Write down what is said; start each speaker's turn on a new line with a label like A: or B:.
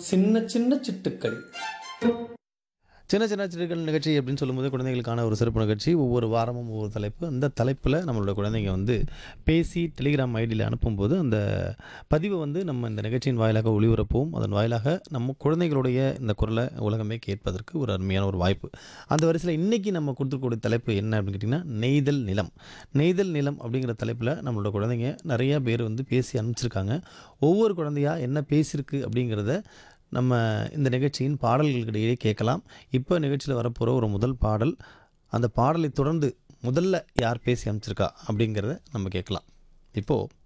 A: சின்ன சின்ன சிட்டுக்கள்
B: சின்ன சின்ன சிறுகள் நிகழ்ச்சி அப்படின்னு சொல்லும்போது குழந்தைகளுக்கான ஒரு சிறப்பு நிகழ்ச்சி ஒவ்வொரு வாரமும் ஒவ்வொரு தலைப்பு அந்த தலைப்பில் நம்மளோட குழந்தைங்க வந்து பேசி டெலிகிராம் ஐடியில் அனுப்பும்போது அந்த பதிவை வந்து நம்ம இந்த நிகழ்ச்சியின் வாயிலாக ஒளிபரப்பவும் அதன் வாயிலாக நம்ம குழந்தைகளுடைய இந்த குரலை உலகமே கேட்பதற்கு ஒரு அருமையான ஒரு வாய்ப்பு அந்த வரிசையில் இன்றைக்கி நம்ம கொடுத்துருக்கூடிய தலைப்பு என்ன அப்படின்னு கேட்டிங்கன்னா நெய்தல் நிலம் நெய்தல் நிலம் அப்படிங்கிற தலைப்பில் நம்மளோட குழந்தைங்க நிறைய பேர் வந்து பேசி அனுப்பிச்சிருக்காங்க ஒவ்வொரு குழந்தையா என்ன பேசியிருக்கு அப்படிங்கிறத நம்ம இந்த நிகழ்ச்சியின் பாடல்களுக்கிடையே கேட்கலாம் இப்போ நிகழ்ச்சியில் வரப்போகிற ஒரு முதல் பாடல் அந்த பாடலை தொடர்ந்து முதல்ல யார் பேசி அமைச்சிருக்கா அப்படிங்கிறத நம்ம கேட்கலாம் இப்போது